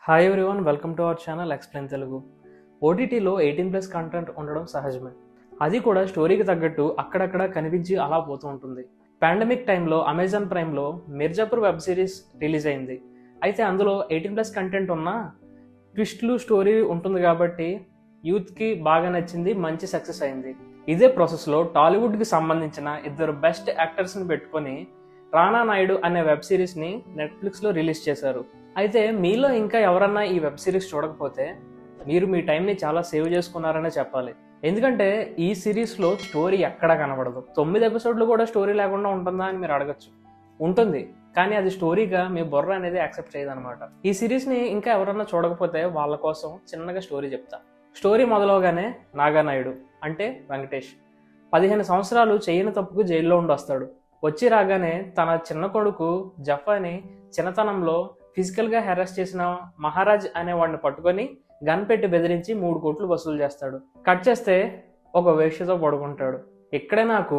hi everyone welcome to our channel explain Telugu ఓటీటీలో eighteen plus content ఉండడం సహజమే అది కూడా స్టోరీకి తగ్గట్టు అక్కడక్కడ కనిపించి అలా పోతూ ఉంటుంది పాండమిక్ టైంలో అమెజాన్ ప్రైమ్లో మిర్జాపూర్ వెబ్ సిరీస్ రిలీజ్ అయింది అయితే అందులో ఎయిటీన్ ప్లస్ కంటెంట్ ఉన్న ట్విస్ట్లు స్టోరీ ఉంటుంది కాబట్టి యూత్కి బాగా నచ్చింది మంచి సక్సెస్ అయింది ఇదే ప్రాసెస్లో టాలీవుడ్కి సంబంధించిన ఇద్దరు బెస్ట్ యాక్టర్స్ని పెట్టుకొని రానా నాయుడు అనే వెబ్ సిరీస్ని నెట్ఫ్లిక్స్లో రిలీజ్ చేశారు అయితే మీలో ఇంకా ఎవరన్నా ఈ వెబ్ సిరీస్ చూడకపోతే మీరు మీ టైంని చాలా సేవ్ చేసుకున్నారనే చెప్పాలి ఎందుకంటే ఈ సిరీస్లో స్టోరీ ఎక్కడా కనబడదు తొమ్మిది ఎపిసోడ్లు కూడా స్టోరీ లేకుండా ఉంటుందా అని మీరు అడగచ్చు ఉంటుంది కానీ అది స్టోరీగా మీ బుర్ర అనేది యాక్సెప్ట్ చేయదన్నమాట ఈ సిరీస్ని ఇంకా ఎవరన్నా చూడకపోతే వాళ్ళ కోసం చిన్నగా స్టోరీ చెప్తా స్టోరీ మొదలవగానే నాగానాయుడు అంటే వెంకటేష్ పదిహేను సంవత్సరాలు చేయని తప్పుకు జైల్లో ఉండి వస్తాడు వచ్చి రాగానే తన చిన్న కొడుకు జఫాని చిన్నతనంలో ఫిజికల్గా హెరాస్ చేసిన మహారాజ్ అనే వాడిని పట్టుకొని గన్ పెట్టి బెదిరించి మూడు కోట్లు వసూలు చేస్తాడు కట్ చేస్తే ఒక వేష్యతో పడుకుంటాడు ఇక్కడే నాకు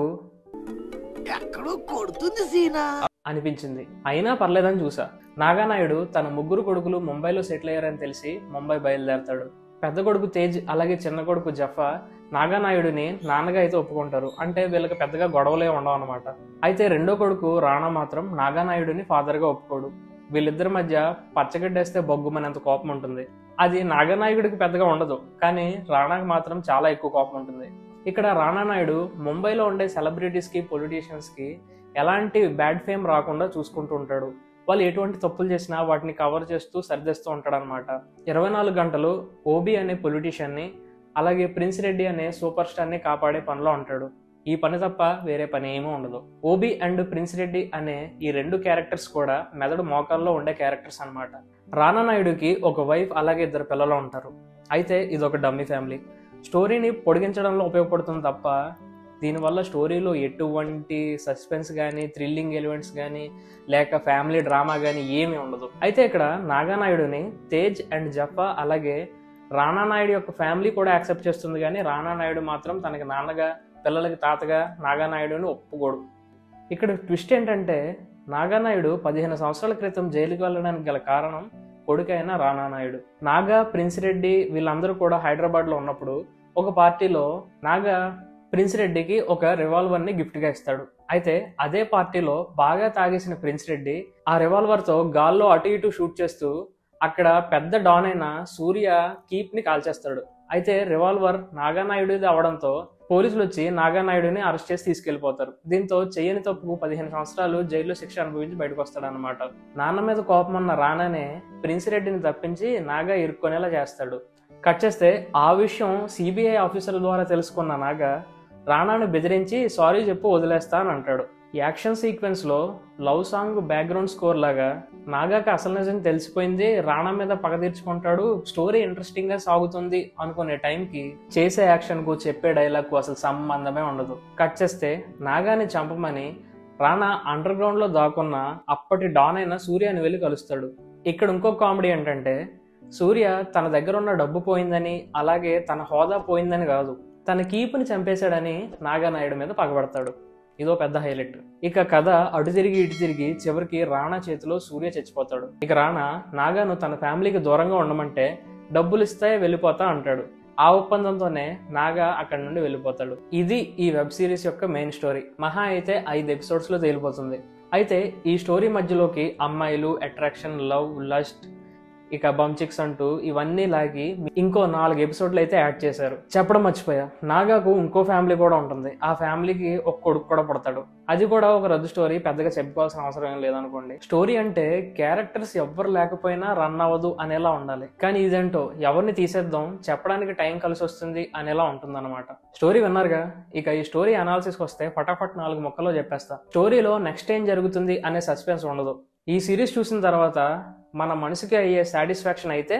ఎక్కడో కొడుతుంది సీనా అనిపించింది అయినా పర్లేదని చూసా నాగానాయుడు తన ముగ్గురు కొడుకులు ముంబైలో సెటిల్ అయ్యారని తెలిసి ముంబై బయలుదేరతాడు పెద్ద కొడుకు తేజ్ అలాగే చిన్న కొడుకు జఫా నాగానాయుడిని నాన్నగా అయితే ఒప్పుకుంటారు అంటే వీళ్ళకి పెద్దగా గొడవలే ఉండవు అనమాట అయితే రెండో కొడుకు రాణా మాత్రం నాగానాయుడిని ఫాదర్గా ఒప్పుకోడు వీళ్ళిద్దరి మధ్య పచ్చగడ్డేస్తే బొగ్గుమనేంత కోపం ఉంటుంది అది నాగనాయుడికి పెద్దగా ఉండదు కానీ రాణాకి మాత్రం చాలా ఎక్కువ కోపం ఉంటుంది ఇక్కడ రాణా నాయుడు ముంబైలో ఉండే సెలబ్రిటీస్కి పొలిటీషియన్స్కి ఎలాంటి బ్యాడ్ ఫేమ్ రాకుండా చూసుకుంటూ ఉంటాడు వాళ్ళు ఎటువంటి తప్పులు చేసినా వాటిని కవర్ చేస్తూ సరిదిస్తూ ఉంటాడు అనమాట ఇరవై నాలుగు గంటలు ఓబీ అనే పొలిటీషియన్ని అలాగే ప్రిన్స్ రెడ్డి అనే సూపర్ స్టార్ని కాపాడే పనిలో ఉంటాడు ఈ పని తప్ప వేరే పని ఏమీ ఉండదు ఓబీ అండ్ ప్రిన్స్ రెడ్డి అనే ఈ రెండు క్యారెక్టర్స్ కూడా మెదడు మోకాల్లో ఉండే క్యారెక్టర్స్ అన్నమాట రానా నాయుడుకి ఒక వైఫ్ అలాగే ఇద్దరు పిల్లలు ఉంటారు అయితే ఇది ఒక డమ్మీ ఫ్యామిలీ స్టోరీని పొడిగించడంలో ఉపయోగపడుతుంది తప్ప దీనివల్ల స్టోరీలో ఎటువంటి సస్పెన్స్ కానీ థ్రిల్లింగ్ ఎలిమెంట్స్ కానీ లేక ఫ్యామిలీ డ్రామా కానీ ఏమీ ఉండదు అయితే ఇక్కడ నాగానాయుడుని తేజ్ అండ్ జఫా అలాగే రానా నాయుడు యొక్క ఫ్యామిలీ కూడా యాక్సెప్ట్ చేస్తుంది కానీ రానా నాయుడు మాత్రం తనకి నాన్నగా పిల్లలకి తాతగా నాగానాయుడుని ఒప్పుకోడు ఇక్కడ ట్విస్ట్ ఏంటంటే నాగానాయుడు పదిహేను సంవత్సరాల క్రితం జైలుకి వెళ్ళడానికి గల కారణం కొడుకైన రానా నాయుడు నాగా ప్రిన్స్ రెడ్డి వీళ్ళందరూ కూడా హైదరాబాద్లో ఉన్నప్పుడు ఒక పార్టీలో నాగా ప్రిన్స్ రెడ్డికి ఒక రివాల్వర్ని గిఫ్ట్గా ఇస్తాడు అయితే అదే పార్టీలో బాగా తాగేసిన ప్రిన్స్ రెడ్డి ఆ రివాల్వర్తో గాల్లో అటు ఇటు షూట్ చేస్తూ అక్కడ పెద్ద డాన్ అయిన సూర్య కీప్ని కాల్చేస్తాడు అయితే రివాల్వర్ నాగానాయుడిది అవడంతో పోలీసులు వచ్చి నాగానాయుడిని అరెస్ట్ చేసి తీసుకెళ్లిపోతారు దీంతో చెయ్యని తప్పుకు పదిహేను సంవత్సరాలు జైల్లో శిక్ష అనుభవించి బయటకు వస్తాడనమాట నాన్న మీద కోపం ఉన్న రానానే ప్రిన్స్ రెడ్డిని తప్పించి నాగా ఇరుక్కునేలా చేస్తాడు కట్ చేస్తే ఆ విషయం సిబిఐ ఆఫీసర్ల ద్వారా తెలుసుకున్న నాగా రానాను బెదిరించి సారీ చెప్పు వదిలేస్తా అని అంటాడు ఈ యాక్షన్ సీక్వెన్స్ లో లవ్ సాంగ్ బ్యాక్గ్రౌండ్ స్కోర్ లాగా నాగాకి అసలు నిజం తెలిసిపోయింది రాణా మీద పగ తీర్చుకుంటాడు స్టోరీ ఇంట్రెస్టింగ్ గా సాగుతుంది అనుకునే టైంకి చేసే యాక్షన్ కు చెప్పే డైలాగ్ కు అసలు సంబంధమే ఉండదు కట్ చేస్తే నాగాని చంపమని రాణా అండర్ గ్రౌండ్ లో దాక్కున్న అప్పటి డాన్ అయిన సూర్యాని వెళ్ళి కలుస్తాడు ఇక్కడ ఇంకో కామెడీ ఏంటంటే సూర్య తన దగ్గర ఉన్న డబ్బు పోయిందని అలాగే తన హోదా పోయిందని కాదు తన కీపుని చంపేశాడని నాగానాయుడు మీద పగబడతాడు ఇదో పెద్ద హైలైట్ ఇక కథ అటు తిరిగి ఇటు తిరిగి చివరికి రాణా చేతిలో సూర్య చచ్చిపోతాడు ఇక రాణా నాగాను తన ఫ్యామిలీకి దూరంగా ఉండమంటే డబ్బులు ఇస్తే వెళ్ళిపోతా అంటాడు ఆ ఒప్పందంతోనే నాగా అక్కడి నుండి వెళ్ళిపోతాడు ఇది ఈ వెబ్ సిరీస్ యొక్క మెయిన్ స్టోరీ మహా అయితే ఐదు ఎపిసోడ్స్ లో తేలిపోతుంది అయితే ఈ స్టోరీ మధ్యలోకి అమ్మాయిలు అట్రాక్షన్ లవ్ లస్ట్ ఇక బంచిక్స్ అంటూ ఇవన్నీ లాగి ఇంకో నాలుగు ఎపిసోడ్లు అయితే యాడ్ చేశారు చెప్పడం మర్చిపోయా నాగాకు ఇంకో ఫ్యామిలీ కూడా ఉంటుంది ఆ ఫ్యామిలీకి ఒక కొడుకు కూడా పుడతాడు అది కూడా ఒక రద్దు స్టోరీ పెద్దగా చెప్పుకోవాల్సిన అవసరం ఏం లేదనుకోండి స్టోరీ అంటే క్యారెక్టర్స్ ఎవ్వరు లేకపోయినా రన్ అవ్వదు అనేలా ఉండాలి కానీ ఇదేంటో ఎవరిని తీసేద్దాం చెప్పడానికి టైం కలిసి వస్తుంది అనేలా ఉంటుందన్నమాట స్టోరీ విన్నారుగా ఇక ఈ స్టోరీ అనాలిసిస్ వస్తే ఫటాఫట్ నాలుగు మొక్కలో చెప్పేస్తా స్టోరీలో నెక్స్ట్ ఏం జరుగుతుంది అనే సస్పెన్స్ ఉండదు ఈ సిరీస్ చూసిన తర్వాత మన మనసుకి అయ్యే సాటిస్ఫాక్షన్ అయితే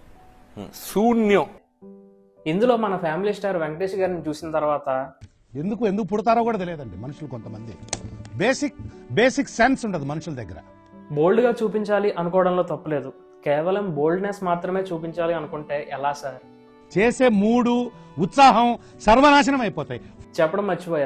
శూన్యం ఇందులో మన ఫ్యామిలీ స్టార్ వెంకటేష్ గారిని చూసిన తర్వాత ఎందుకు ఎందుకు పుడతారో కూడా తెలియదండి మనుషులు కొంతమంది బేసిక్ బేసిక్ సెన్స్ ఉండదు మనుషుల దగ్గర బోల్డ్గా చూపించాలి అనుకోవడంలో తప్పులేదు కేవలం బోల్డ్నెస్ మాత్రమే చూపించాలి అనుకుంటే ఎలా సార్ చేసే మూడు ఉత్సాహం సర్వనాశనం అయిపోతాయి చెప్పడం మర్చిపోయా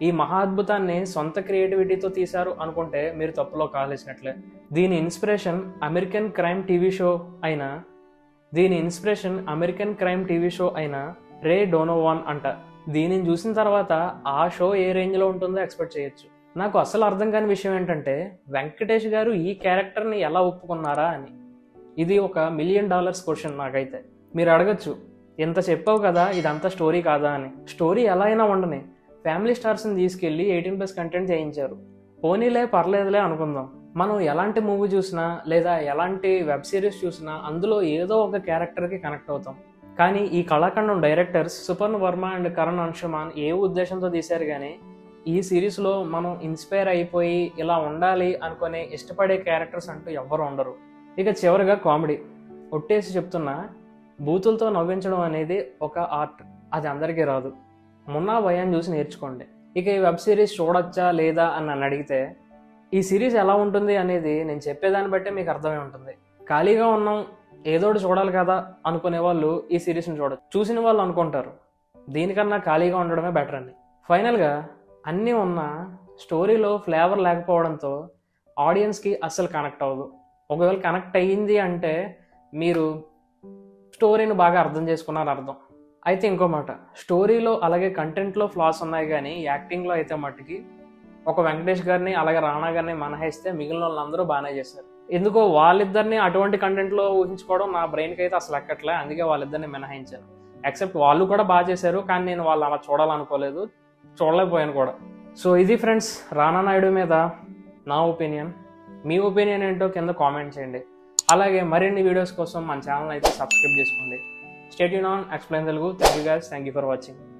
ఈ మహా అద్భుతాన్ని సొంత క్రియేటివిటీతో తీశారు అనుకుంటే మీరు తప్పులో కాలేసినట్లే దీని inspiration American crime TV show అయిన దీని inspiration American crime TV show అయిన రే డోనోవాన్ అంట దీనిని చూసిన తర్వాత ఆ షో ఏ రేంజ్లో ఉంటుందో ఎక్స్పెక్ట్ చేయొచ్చు నాకు అసలు అర్థం కాని విషయం ఏంటంటే వెంకటేష్ గారు ఈ క్యారెక్టర్ని ఎలా ఒప్పుకున్నారా అని ఇది ఒక మిలియన్ డాలర్స్ క్వశ్చన్ నాకైతే మీరు అడగచ్చు ఎంత చెప్పావు కదా ఇదంతా స్టోరీ కాదా అని స్టోరీ ఎలా అయినా ఉండని ఫ్యామిలీ స్టార్స్ని తీసుకెళ్ళి ఎయిటీన్ ప్లస్ కంటెంట్ చేయించారు పోనీలే పర్లేదులే అనుకుందాం మనం ఎలాంటి మూవీ చూసినా లేదా ఎలాంటి వెబ్ సిరీస్ చూసినా అందులో ఏదో ఒక క్యారెక్టర్కి కనెక్ట్ అవుతాం కానీ ఈ కళాఖండం డైరెక్టర్స్ సుపర్ణ వర్మ అండ్ కరణ్ అంశమాన్ ఏ ఉద్దేశంతో తీశారు కానీ ఈ సిరీస్లో మనం ఇన్స్పైర్ అయిపోయి ఇలా ఉండాలి అనుకునే ఇష్టపడే క్యారెక్టర్స్ అంటూ ఎవ్వరు ఉండరు ఇక చివరిగా కామెడీ ఒట్టేసి చెప్తున్నా బూతులతో నవ్వించడం అనేది ఒక ఆర్ట్ అది అందరికీ రాదు మున్నా భయాన్ని చూసి నేర్చుకోండి ఇక ఈ వెబ్ సిరీస్ చూడొచ్చా లేదా అని నన్ను అడిగితే ఈ సిరీస్ ఎలా ఉంటుంది అనేది నేను చెప్పేదాన్ని బట్టే మీకు అర్థమై ఉంటుంది ఖాళీగా ఉన్నాం ఏదో ఒకటి చూడాలి కదా అనుకునే వాళ్ళు ఈ సిరీస్ని చూడొచ్చు చూసిన వాళ్ళు అనుకుంటారు దీనికన్నా ఖాళీగా ఉండడమే బెటర్ అని ఫైనల్గా అన్నీ ఉన్న స్టోరీలో ఫ్లేవర్ లేకపోవడంతో ఆడియన్స్కి అస్సలు కనెక్ట్ అవ్వదు ఒకవేళ కనెక్ట్ అయ్యింది అంటే మీరు స్టోరీని బాగా అర్థం చేసుకున్నారు అర్థం అయితే ఇంకో మాట స్టోరీలో అలాగే కంటెంట్లో ఫ్లాస్ ఉన్నాయి కానీ యాక్టింగ్లో అయితే మట్టుకి ఒక వెంకటేష్ గారిని అలాగే రాణా గారిని మనహేస్తే మిగిలిన వాళ్ళందరూ బాగానే చేశారు ఎందుకో వాళ్ళిద్దరిని అటువంటి కంటెంట్లో ఊహించుకోవడం నా బ్రెయిన్కి అయితే అసలు ఎక్కట్లే అందుకే వాళ్ళిద్దరిని మినహాయించాను ఎక్సెప్ట్ వాళ్ళు కూడా బాగా చేశారు కానీ నేను వాళ్ళు అలా చూడాలనుకోలేదు చూడలేకపోయాను కూడా సో ఇది ఫ్రెండ్స్ రానా నాయుడు మీద నా ఒపీనియన్ మీ ఒపీనియన్ ఏంటో కింద కామెంట్ చేయండి అలాగే మరిన్ని వీడియోస్ కోసం మన ఛానల్ అయితే సబ్స్క్రైబ్ చేసుకోండి స్టేట్ యూన్ on explain Telugu thank you guys thank you for watching